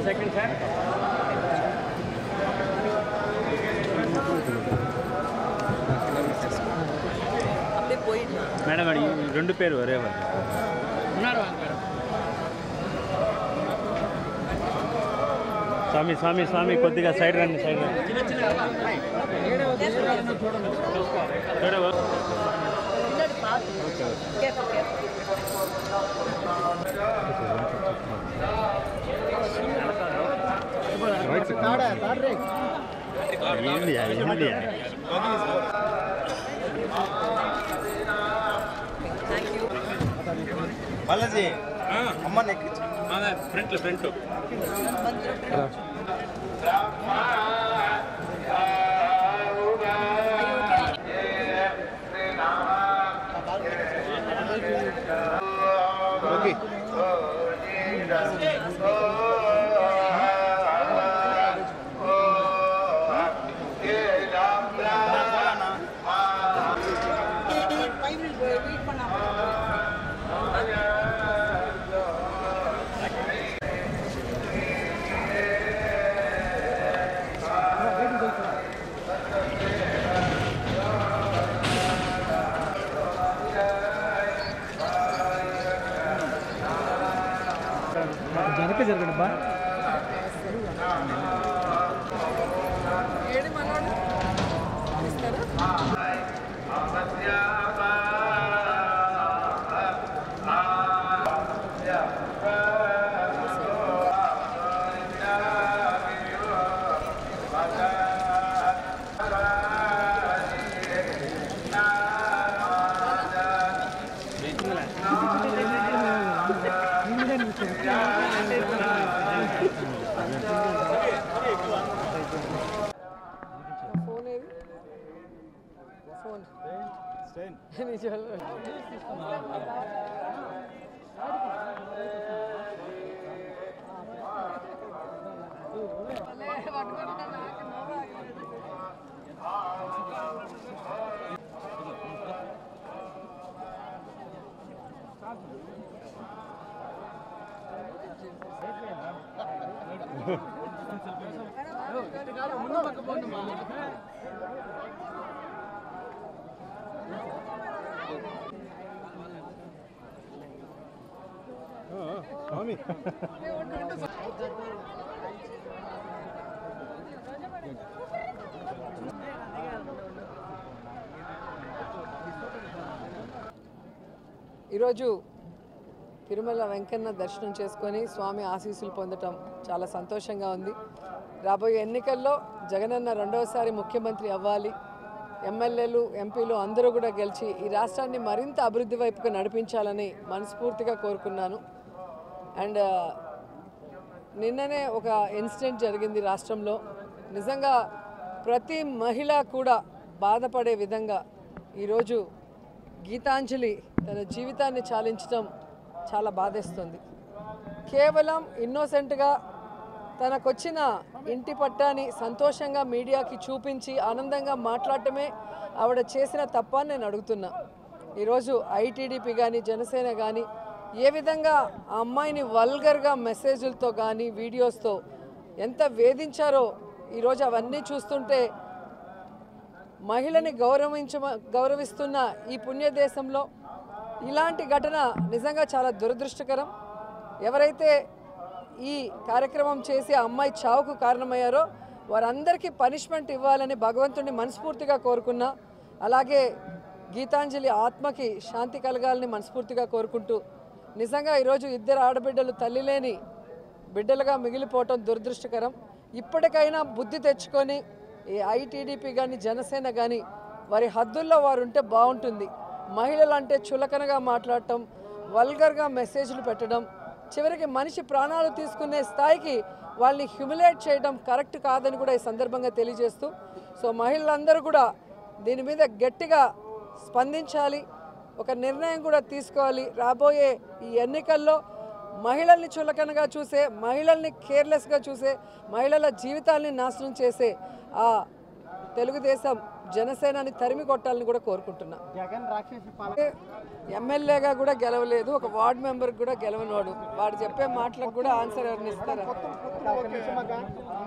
Second sir அப்படியே போயிட்டு madam అడి ఈ రెండు పేరు ఒరే వాళ్ళు ఉన్నారు మేడం స్వామి స్వామి స్వామి కొద్దిగా సైడ్ రండి సైడ్ రండి చూడవా பின்னாடி பார்த்து கேட்போம் கேட்போம் ఏంది ఏంది தேங்க்யூ బాలాజీ అమ్మ నెక్కి ఫ్రంట్ ఫ్రంట్ ఓకే జనక జరగండి బా ఏడు మనోడు ఇస్తారా ఫోన్ ఏది ఫోన్ నీ చెల్లు. స్వామి ఈరోజు తిరుమల వెంకన్న దర్శనం చేసుకొని స్వామి ఆశీస్సులు పొందటం చాలా సంతోషంగా ఉంది రాబోయే ఎన్నికల్లో జగనన్న రెండవసారి ముఖ్యమంత్రి అవ్వాలి ఎమ్మెల్యేలు ఎంపీలు అందరూ కూడా గెలిచి ఈ రాష్ట్రాన్ని మరింత అభివృద్ధి వైపుకు నడిపించాలని మనస్ఫూర్తిగా కోరుకున్నాను అండ్ నిన్ననే ఒక ఇన్సిడెంట్ జరిగింది రాష్ట్రంలో నిజంగా ప్రతి మహిళ కూడా బాధపడే విధంగా ఈరోజు గీతాంజలి తన జీవితాన్ని చాలించడం చాలా బాధేస్తుంది కేవలం ఇన్నోసెంట్గా తనకొచ్చిన ఇంటి పట్టాని సంతోషంగా మీడియాకి చూపించి ఆనందంగా మాట్లాడటమే ఆవిడ చేసిన తప్పని నేను అడుగుతున్నా ఈరోజు ఐటీడీపీ కానీ జనసేన కానీ ఏ విధంగా ఆ అమ్మాయిని వల్గర్గా మెసేజ్లతో కానీ వీడియోస్తో ఎంత వేధించారో ఈరోజు అవన్నీ చూస్తుంటే మహిళని గౌరవించ గౌరవిస్తున్న ఈ పుణ్యదేశంలో ఇలాంటి ఘటన నిజంగా చాలా దురదృష్టకరం ఎవరైతే ఈ కార్యక్రమం చేసి ఆ అమ్మాయి చావుకు కారణమయ్యారో వారందరికీ పనిష్మెంట్ ఇవ్వాలని భగవంతుడిని మనస్ఫూర్తిగా కోరుకున్నా అలాగే గీతాంజలి ఆత్మకి శాంతి కలగాలని మనస్ఫూర్తిగా కోరుకుంటూ నిజంగా ఈరోజు ఇద్దరు ఆడబిడ్డలు తల్లి లేని బిడ్డలుగా మిగిలిపోవటం దురదృష్టకరం ఇప్పటికైనా బుద్ధి తెచ్చుకొని ఈ ఐటీడీపీ కానీ జనసేన కానీ వారి హద్దుల్లో వారు ఉంటే బాగుంటుంది మహిళలు అంటే చులకనగా మాట్లాడటం వల్గర్గా మెసేజ్లు పెట్టడం చివరికి మనిషి ప్రాణాలు తీసుకునే స్థాయికి వాళ్ళని హ్యూమిలేట్ చేయడం కరెక్ట్ కాదని కూడా ఈ సందర్భంగా తెలియజేస్తూ సో మహిళలందరూ కూడా దీని మీద గట్టిగా స్పందించాలి ఒక నిర్ణయం కూడా తీసుకోవాలి రాబోయే ఈ ఎన్నికల్లో మహిళల్ని చులకనగా చూసే మహిళల్ని కేర్లెస్గా చూసే మహిళల జీవితాల్ని నాశనం చేసే ఆ తెలుగుదేశం జనసేనని తరిమి కొట్టాలని కూడా కోరుకుంటున్నా జగన్ రాక్షసి ఎమ్మెల్యేగా కూడా గెలవలేదు ఒక వార్డ్ మెంబర్ కూడా గెలవనోడు వాడు చెప్పే మాటలకు కూడా ఆన్సర్ ఎవరిని ఇస్తారా అక్క ఒక నిమిషం అక్క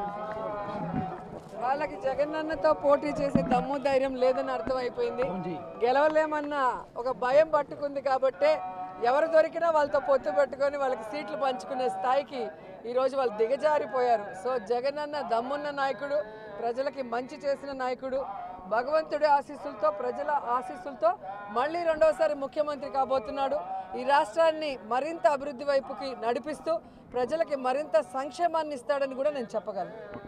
వాళ్ళకి జగనన్నతో పోటీ చేసే దమ్ము ధైర్యం లేదని అర్థమైపోయింది గెలవలేమన్న ఒక భయం పట్టుకుంది కాబట్టే ఎవరు దొరికినా వాళ్ళతో పొత్తు పెట్టుకొని వాళ్ళకి సీట్లు పంచుకునే స్థాయికి ఈరోజు వాళ్ళు దిగజారిపోయారు సో జగనన్న దమ్మున్న నాయకుడు ప్రజలకి మంచి చేసిన నాయకుడు భగవంతుడి ఆశీస్సులతో ప్రజల ఆశీస్సులతో మళ్ళీ రెండోసారి ముఖ్యమంత్రి కాబోతున్నాడు ఈ రాష్ట్రాన్ని మరింత అభివృద్ధి వైపుకి నడిపిస్తూ ప్రజలకి మరింత సంక్షేమాన్ని ఇస్తాడని కూడా నేను చెప్పగలను